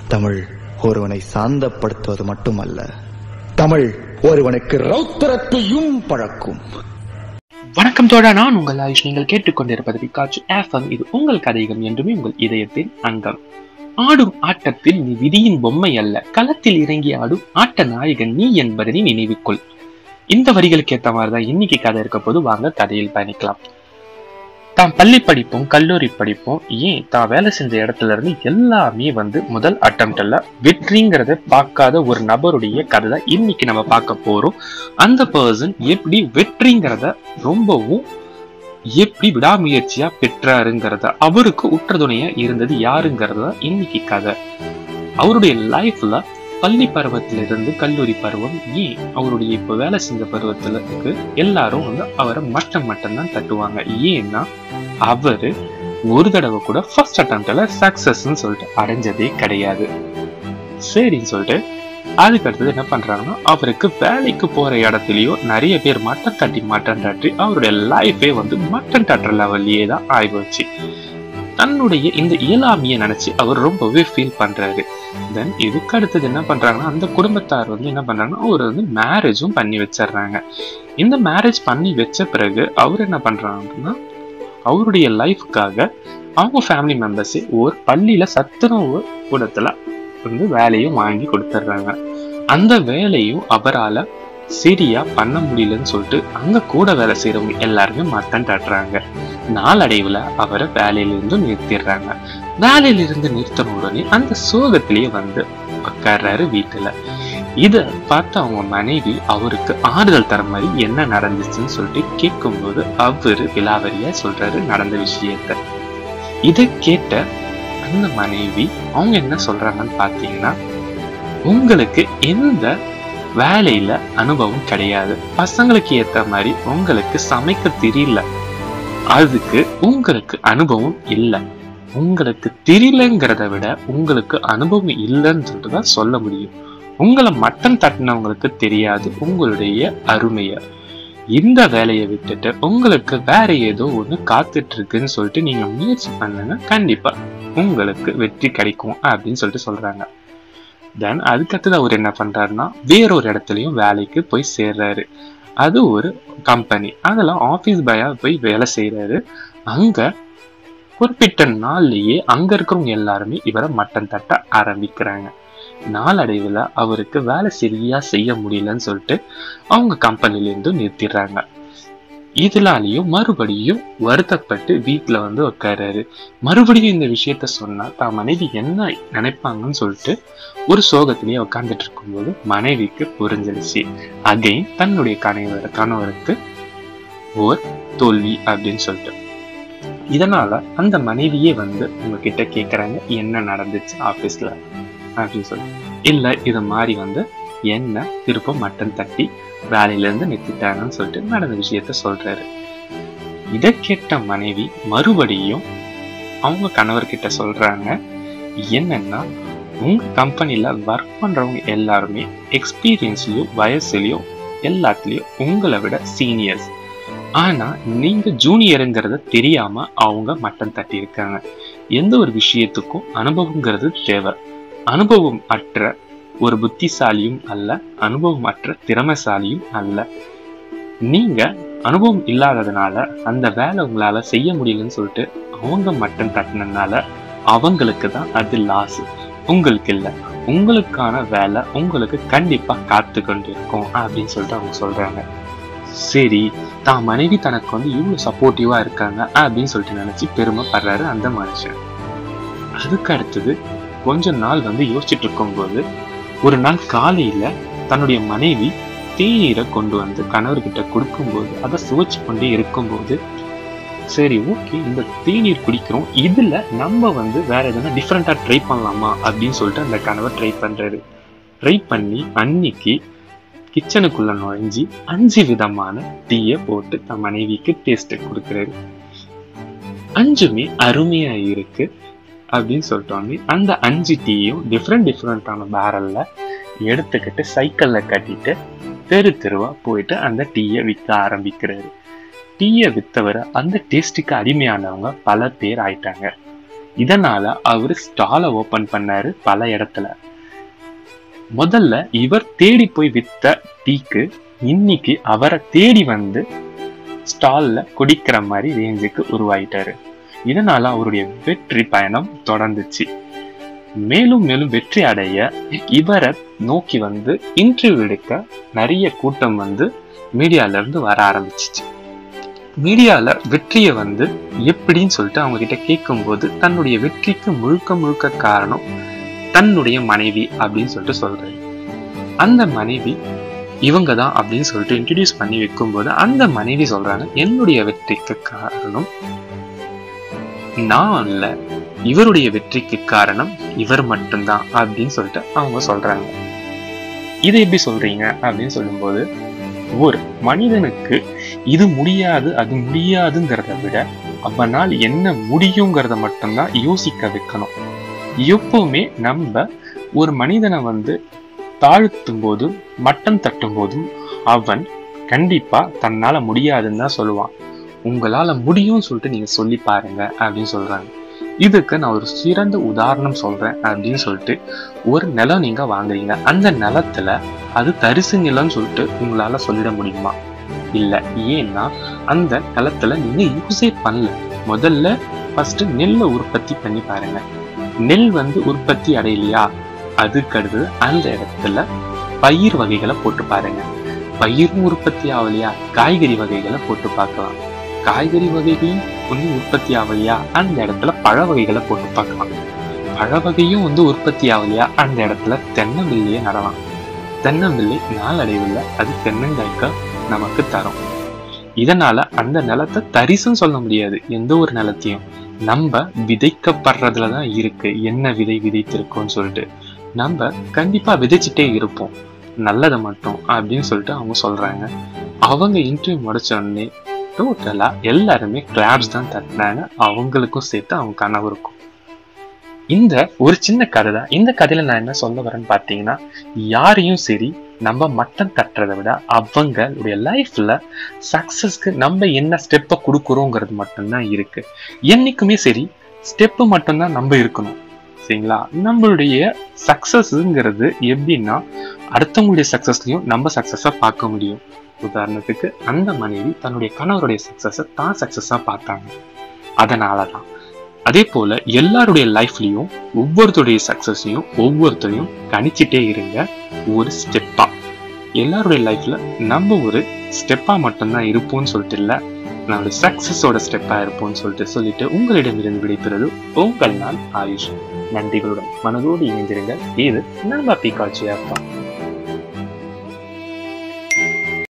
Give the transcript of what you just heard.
தமிழ் ஒருவனை சாந்தப்படுத்துவது மட்டுமல்ல தமிழ் ஒருவனுக்கு ரௌத்திரத்தையும் பழக்கும் வணக்கம் தோழா நான் உங்கள் ஆயுஷ் நீங்கள் கேட்டுக்கொண்டிருப்பது பிகாச்சு எஃப்எம் இது உங்கள் கதைகள் என்றுமே உங்கள் இதயத்தின் அங்கம் ஆடும் ஆட்டத்தில் நீ விதியின் பொம்மை அல்ல களத்தில் இறங்கி ஆடும் ஆட்ட நாயகன் நீ என்பதனை நினைவுக்குள் இந்த வரிகளுக்கு ஏத்த மாதிரிதான் இன்னைக்கு கதை இருக்க போது வாங்க கதையில் பயணிக்கலாம் தான் பள்ளி படிப்பும் கல்லூரி படிப்பும் ஏன் தான் வேலை செஞ்ச இடத்துல இருந்து எல்லாமே வந்து முதல் அட்டம்ப்ட்ல வெற்றிங்கிறத பார்க்காத ஒரு நபருடைய கதை தான் இன்னைக்கு நம்ம பார்க்க போறோம் அந்த பர்சன் எப்படி வெற்றிங்கிறத ரொம்பவும் எப்படி விடாமுயற்சியா பெற்றாருங்கிறத அவருக்கு உற்றதுணையா இருந்தது யாருங்கிறத இன்னைக்கு கதை அவருடைய லைஃப்ல பள்ளி பருவத்திலிருந்து கல்லூரி பருவம் ஏன் அவருடைய இப்ப வேலை செஞ்ச பருவத்துல இருக்கு எல்லாரும் வந்து அவரை மட்டம் மட்டம் தான் தட்டுவாங்க ஏன்னா அவரு ஒரு தடவை கூட ஃபர்ஸ்ட் அட்டம்ப்ட்ல சக்சஸ்ன்னு சொல்லிட்டு அடைஞ்சதே கிடையாது சரின்னு சொல்லிட்டு அதுக்கு அடுத்தது என்ன பண்றாங்கன்னா அவருக்கு வேலைக்கு போற இடத்துலயோ நிறைய பேர் மட்டன் தட்டி மட்டன் தட்டி அவருடைய லைஃபே வந்து மட்டன் தட்டுற லெவல்லையே தான் ஆயிப்போச்சு தன்னுடைய இந்த இயலாமையை நினைச்சு அவர் ரொம்பவே ஃபீல் பண்றாரு தென் இதுக்கு அடுத்தது என்ன பண்றாங்கன்னா அந்த குடும்பத்தார் வந்து என்ன பண்றாங்கன்னா அவர் வந்து மேரேஜும் பண்ணி வச்சிடுறாங்க இந்த மேரேஜ் பண்ணி வச்ச பிறகு அவர் என்ன பண்றாங்கன்னா அவருடைய லைஃப்காக அவங்க ஃபேமிலி மெம்பர்ஸே ஒரு பள்ளியில சத்துணவு கூடத்துல வந்து வேலையும் வாங்கி கொடுத்துட்றாங்க அந்த வேலையும் அவரால் சரியா பண்ண முடியலன்னு சொல்லிட்டு அங்க கூட வேலை செய்யறவங்க எல்லாருமே மட்டன் தட்டுறாங்க நாளடைவுல அவரை வேலையிலிருந்து நிறுத்திடுறாங்க வேலையிலிருந்து நிறுத்தின உடனே அந்த சோகத்திலேயே வந்து உட்கார்றாரு வீட்டுல இத பார்த்து அவங்க மனைவி அவருக்கு ஆறுதல் தர மாதிரி என்ன நடந்துச்சுன்னு சொல்லிட்டு கேட்கும்போது அவரு விலாவரியா சொல்றாரு நடந்த விஷயத்த இதை கேட்ட அந்த மனைவி அவங்க என்ன சொல்றாங்கன்னு பாத்தீங்கன்னா உங்களுக்கு எந்த வேலையில அனுபவம் கிடையாது பசங்களுக்கு ஏத்த மாதிரி உங்களுக்கு சமைக்க தெரியல அதுக்கு உங்களுக்கு அனுபவம் இல்லை உங்களுக்கு தெரியலங்கிறத விட உங்களுக்கு அனுபவம் இல்லைன்னு சொல்லிட்டு தான் சொல்ல முடியும் உங்களை மட்டன் தட்டினவங்களுக்கு தெரியாது உங்களுடைய அருமைய இந்த வேலையை விட்டுட்டு உங்களுக்கு வேற ஏதோ ஒண்ணு காத்துட்டு இருக்குன்னு சொல்லிட்டு நீங்க முயற்சி பண்ணுங்க கண்டிப்பா உங்களுக்கு வெற்றி கிடைக்கும் அப்படின்னு சொல்லிட்டு சொல்றாங்க தென் அதுக்கடுத்தது அவர் என்ன பண்றாருன்னா வேறொரு இடத்துலயும் வேலைக்கு போய் சேர்றாரு அது ஒரு கம்பெனி அதெல்லாம் ஆபீஸ் பாயா போய் வேலை செய்யறாரு அங்க குறிப்பிட்ட நாள்லயே அங்க இருக்கிறவங்க எல்லாருமே இவரை மட்டன் தட்ட ஆரம்பிக்கிறாங்க நாளடைவுல அவருக்கு வேலை சரியா செய்ய முடியலன்னு சொல்லிட்டு அவங்க கம்பெனில இருந்து நிறுத்திடுறாங்க இதனாலையும் மறுபடியும் வருத்தப்பட்டு வீட்டுல வந்து உட்காராரு மறுபடியும் இந்த விஷயத்த சொன்னா தான் மனைவி என்ன நினைப்பாங்கன்னு சொல்லிட்டு ஒரு சோகத்திலேயே உட்காந்துட்டு இருக்கும்போது மனைவிக்கு புரிஞ்சிருச்சு அகைன் தன்னுடைய கணவர் கணவருக்கு ஓர் தோல்வி அப்படின்னு சொல்லிட்டு இதனால அந்த மனைவியே வந்து உங்ககிட்ட கேக்குறாங்க என்ன நடந்துச்சு ஆபீஸ்ல அப்படின்னு சொல்லி இல்ல இது மாதிரி வந்து என்ன திருப்ப மட்டன் தட்டி வேலையில இருந்து நிறுத்திட்டாங்கன்னு சொல்லிட்டு நடந்த விஷயத்த சொல்றாரு இதை கேட்ட மனைவி மறுபடியும் அவங்க கணவர்கிட்ட சொல்றாங்க என்னன்னா உங்க கம்பெனில ஒர்க் பண்றவங்க எல்லாருமே எக்ஸ்பீரியன்ஸ்லயும் வயசுலயும் எல்லாத்துலயும் உங்களை விட சீனியர்ஸ் ஆனா நீங்க ஜூனியருங்கிறத தெரியாம அவங்க மட்டம் தட்டி இருக்காங்க எந்த ஒரு விஷயத்துக்கும் அனுபவங்கிறது தேவை அனுபவம் அற்ற ஒரு புத்திசாலியும் அல்ல அனுபவம் அற்ற திறமைசாலியும் அல்ல நீங்க அனுபவம் இல்லாததுனால அந்த வேலை உங்களால செய்ய முடியலன்னு சொல்லிட்டு அவங்க மட்டம் தட்டினதுனால அவங்களுக்கு தான் அது லாஸ் உங்களுக்கு இல்லை உங்களுக்கான வேலை உங்களுக்கு கண்டிப்பா காத்து கொண்டு இருக்கும் அப்படின்னு சொல்லிட்டு அவங்க சொல்றாங்க சரி தான் மனைவி தனக்கு வந்து இவ்வளவு சப்போர்ட்டிவா இருக்காங்க அப்படின்னு சொல்லிட்டு நினைச்சு பெருமைப்படுறாரு அந்த மனுஷன் அதுக்கு அடுத்தது கொஞ்ச நாள் வந்து யோசிச்சுட்டு இருக்கும்போது ஒரு நாள் காலையில தன்னுடைய மனைவி தேநீரை கொண்டு வந்து கணவர்கிட்ட கொடுக்கும்போது அதை சுவைச்சு கொண்டே இருக்கும்போது சரி ஓகே இந்த தேநீர் குடிக்கிறோம் இதுல நம்ம வந்து வேற எதனா டிஃப்ரெண்டா ட்ரை பண்ணலாமா அப்படின்னு சொல்லிட்டு அந்த கணவர் ட்ரை பண்றாரு ட்ரை பண்ணி அன்னைக்கு கிச்சனுக்குள்ள நுழைஞ்சி அஞ்சு விதமான டீயை போட்டு தன் மனைவிக்கு டேஸ்ட் கொடுக்குறாரு அஞ்சுமே அருமையா இருக்கு அப்படின்னு சொல்லிட்டோன்னே அந்த அஞ்சு டீயும் டிஃப்ரெண்ட் டிஃப்ரெண்டான பேரல்ல எடுத்துக்கிட்டு சைக்கிள்ல கட்டிட்டு தெரு தெருவா போயிட்டு அந்த டீயை விற்க ஆரம்பிக்கிறாரு டீயை வித்தவரை அந்த டேஸ்ட்டுக்கு அடிமையானவங்க பல பேர் ஆயிட்டாங்க இதனால அவர் ஸ்டாலை ஓபன் பண்ணாரு பல இடத்துல முதல்ல இவர் தேடி போய் வித்த டீக்கு இன்னைக்கு அவரை தேடி வந்து ஸ்டால்ல குடிக்கிற மாதிரி ரேஞ்சுக்கு உருவாயிட்டாரு இதனால அவருடைய வெற்றி பயணம் தொடர்ந்துச்சு மேலும் மேலும் வெற்றி அடைய இவரை நோக்கி வந்து இன்டர்வியூ எடுக்க நிறைய கூட்டம் வந்து மீடியால இருந்து வர ஆரம்பிச்சிச்சு மீடியால வெற்றியை வந்து எப்படின்னு சொல்லிட்டு அவங்க கிட்ட கேட்கும்போது தன்னுடைய வெற்றிக்கு முழுக்க முழுக்க காரணம் தன்னுடைய மனைவி அப்படின்னு சொல்லிட்டு சொல்றாரு அந்த மனைவி இவங்க தான் அப்படின்னு சொல்லிட்டு இன்ட்ரடியூஸ் பண்ணி வைக்கும்போது அந்த மனைவி சொல்றாங்க என்னுடைய வெற்றிக்கு காரணம் நான் இல்ல இவருடைய வெற்றிக்கு காரணம் இவர் மட்டும்தான் அப்படின்னு சொல்லிட்டு அவங்க சொல்றாங்க இதை எப்படி சொல்றீங்க அப்படின்னு சொல்லும்போது ஒரு மனிதனுக்கு இது முடியாது அது முடியாதுங்கிறத விட அவனால் என்ன முடியுங்கிறத மட்டும்தான் யோசிக்க வைக்கணும் எப்பவுமே நம்ம ஒரு மனிதனை வந்து தாழ்த்தும் போதும் மட்டம் தட்டும் போதும் அவன் கண்டிப்பா தன்னால முடியாதுன்னு தான் சொல்லுவான் உங்களால முடியும்னு சொல்லிட்டு நீங்க சொல்லி பாருங்க அப்படின்னு சொல்றாங்க இதுக்கு நான் ஒரு சிறந்த உதாரணம் சொல்றேன் அப்படின்னு சொல்லிட்டு ஒரு நிலம் நீங்க வாங்குறீங்க அந்த நிலத்துல அது தரிசு நிலம்னு சொல்லிட்டு உங்களால சொல்லிட முடியுமா இல்ல ஏன்னா அந்த நிலத்துல நீங்க யூஸே பண்ணல முதல்ல ஃபர்ஸ்ட் நெல்லை உற்பத்தி பண்ணி பாருங்க நெல் வந்து உற்பத்தி அடையலையா அதுக்கடுத்து அந்த இடத்துல பயிர் வகைகளை போட்டு பாருங்க பயிரும் உற்பத்தி ஆகலையா காய்கறி வகைகளை போட்டு பார்க்கலாம் காய்கறி வகைகளும் வந்து உற்பத்தி ஆகலையா அந்த இடத்துல பழ வகைகளை போட்டு பார்க்கலாம் பழ வகையும் வந்து உற்பத்தி ஆகலையா அந்த இடத்துல தென்னம்பிள்ளையை நடலாம் தென்னம்பிள்ளை நாளடைவில் அது தென்னங்காய்க்க நமக்கு தரும் இதனால அந்த நிலத்தை தரிசுன்னு சொல்ல முடியாது எந்த ஒரு நிலத்தையும் நம்ம விதைக்கப்படுறதுல தான் இருக்கு என்ன விதை விதைத்திருக்கோம்னு சொல்லிட்டு நம்ம கண்டிப்பா விதைச்சிட்டே இருப்போம் நல்லதை மட்டும் அப்படின்னு சொல்லிட்டு அவங்க சொல்றாங்க அவங்க இன்டர்வியூ முடிச்ச உடனே டோட்டலா எல்லாருமே கிளாப்ஸ் தான் தட்டினாங்க அவங்களுக்கும் சேர்த்து அவங்க கனவுருக்கும் இந்த ஒரு சின்ன கதை தான் இந்த கதையில நான் என்ன சொல்ல வரேன்னு பாத்தீங்கன்னா யாரையும் சரி நம்ம மட்டம் தட்டுறதை விட அவங்களுடைய லைஃப்ல சக்சஸ்க்கு நம்ம என்ன ஸ்டெப்பை கொடுக்குறோங்கிறது மட்டும்தான் இருக்கு என்னைக்குமே சரி ஸ்டெப்பு மட்டும்தான் நம்ம இருக்கணும் சரிங்களா நம்மளுடைய சக்சஸ்ங்கிறது எப்படின்னா அடுத்தவங்களுடைய சக்சஸ்லயும் நம்ம சக்சஸா பார்க்க முடியும் உதாரணத்துக்கு அந்த மனைவி தன்னுடைய கணவருடைய சக்சஸை தான் சக்சஸா பார்த்தாங்க அதனாலதான் அதே போல எல்லாருடைய லைஃப்லயும் ஒவ்வொருத்தருடைய சக்சஸையும் ஒவ்வொருத்தரையும் கணிச்சிட்டே இருங்க ஒரு ஸ்டெப்பா எல்லாருடைய லைஃப்ல நம்ம ஒரு ஸ்டெப்பா மட்டும்தான் இருப்போம்னு சொல்லிட்டு இல்ல நம்மளுடைய சக்சஸோட ஸ்டெப்பா இருப்போம்னு சொல்லிட்டு சொல்லிட்டு உங்களிடமிருந்து விடைபெறுவது உங்கள் நான் ஆயுஷ் நன்றிகளுடன் மனதோடு இணைந்திருங்க இது நம்ம பிகாட்சி அப்பா